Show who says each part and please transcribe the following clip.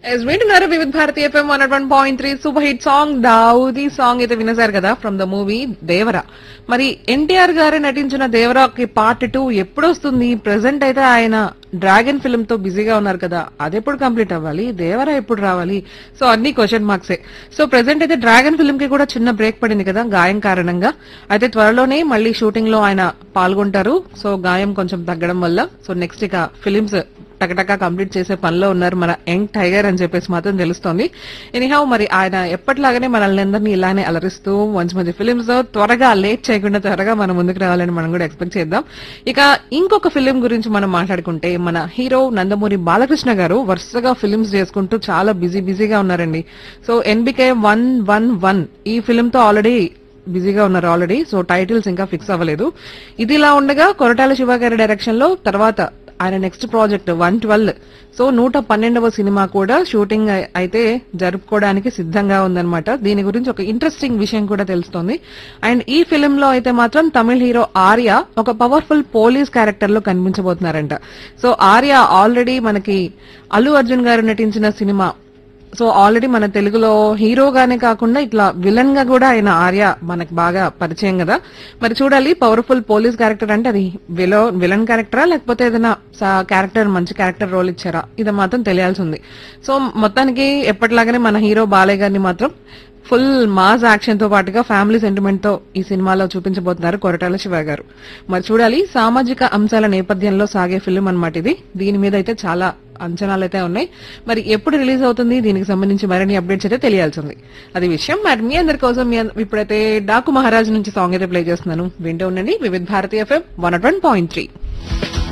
Speaker 1: yes వింటున్నారు Vividha Bharati FM one one point three super hit song Daavudi song అయితే వినేశారు కదా ఫ్రమ్ ద మూవీ దేవరా మరి ఎన్టీఆర్ గారు నటించిన దేవరాకి పార్ట్ టూ ఎప్పుడు వస్తుంది ప్రెసెంట్ అయితే ఆయన డ్రాగన్ ఫిల్మ్ తో బిజీగా ఉన్నారు కదా అది ఎప్పుడు కంప్లీట్ అవ్వాలి దేవరా ఎప్పుడు రావాలి సో అన్ని క్వశ్చన్ మార్క్సే సో ప్రెసెంట్ అయితే డ్రాగన్ ఫిల్మ్ కి కూడా చిన్న బ్రేక్ పడింది కదా గాయం కారణంగా అయితే త్వరలోనే మళ్ళీ షూటింగ్ లో ఆయన పాల్గొంటారు సో గాయం కొంచెం తగ్గడం వల్ల సో నెక్స్ట్ ఇక ఫిలిమ్స్ టకటకా కంప్లీట్ చేసే పనిలో ఉన్నారు మన యంగ్ టైగర్ అని చెప్పేసి మాత్రం తెలుస్తోంది ఎనీహౌ మరి ఆయన ఎప్పటిలాగానే మనల్ని అందరినీ ఇలానే అలరిస్తూ మంచి మంచి ఫిలిమ్స్ త్వరగా లేట్ చేయకుండా త్వరగా మనం ముందుకు రావాలని మనం కూడా ఎక్స్పెక్ట్ చేద్దాం ఇక ఇంకొక ఫిలిం గురించి మనం మాట్లాడుకుంటే మన హీరో నందమూరి బాలకృష్ణ గారు వరుసగా ఫిలిమ్స్ చేసుకుంటూ చాలా బిజీ బిజీగా ఉన్నారండి so NBK one one one ఈ ఫిలిం తో ఆల్రెడీ బిజీగా ఉన్నారు ఆల్రెడీ సో టైటిల్స్ ఇంకా ఫిక్స్ అవ్వలేదు ఇది ఇలా ఉండగా కొరటాల శివ గారి డైరెక్షన్ లో తర్వాత ఆయన next project one twelve so నూట పన్నెండవ సినిమా కూడా షూటింగ్ అయి- అయితే జరుపుకోవడానికి సిద్ధంగా ఉందన్నమాట దీని గురించి ఒక ఇంట్రెస్టింగ్ విషయం కూడా తెలుస్తోంది అండ్ ఈ ఫిలిం లో అయితే మాత్రం తమిళ హీరో ఆర్య ఒక పవర్ఫుల్ పోలీస్ క్యారెక్టర్ లో కనిపించబోతున్నారంట సో ఆర్య ఆల్రెడీ మనకి అల్లు అర్జున్ గారు నటించిన సినిమా సో ఆల్రెడీ మన తెలుగులో హీరోగానే కాకుండా ఇట్లా విలన్ గా కూడా ఆయన ఆర్య మనకు బాగా పరిచయం కదా మరి చూడాలి పవర్ఫుల్ పోలీస్ క్యారెక్టర్ అంటే అది విలో విలన్ క్యారెక్టరా లేకపోతే ఏదైనా క్యారెక్టర్ మంచి క్యారెక్టర్ రోల్ ఇచ్చారా ఇది మాత్రం తెలియాల్సి ఉంది సో మొత్తానికి ఎప్పటిలాగానే మన హీరో బాలయ్య గారిని మాత్రం ఫుల్ మాస్ యాక్షన్ తో పాటుగా ఫ్యామిలీ సెంటిమెంట్ తో ఈ సినిమాలో చూపించబోతున్నారు కొరటాల శివ గారు మరి చూడాలి సామాజిక అంశాల నేపథ్యంలో సాగే ఫిల్మ్ అన్నమాట ఇది దీని మీద అయితే చాలా అంచనాలు అయితే ఉన్నాయి మరి ఎప్పుడు రిలీజ్ అవుతుంది దీనికి సంబంధించి మరిన్ని అప్డేట్స్ అయితే తెలియాల్సింది అది విషయం మరి మీ అందరి కోసం మీ అంద- ఇప్పుడైతే డాకు మహారాజ్ నుంచి సాంగ్ అయితే ప్లే చేస్తున్నాను వింటూ ఉండండి Vividha Bharatiya FM one point three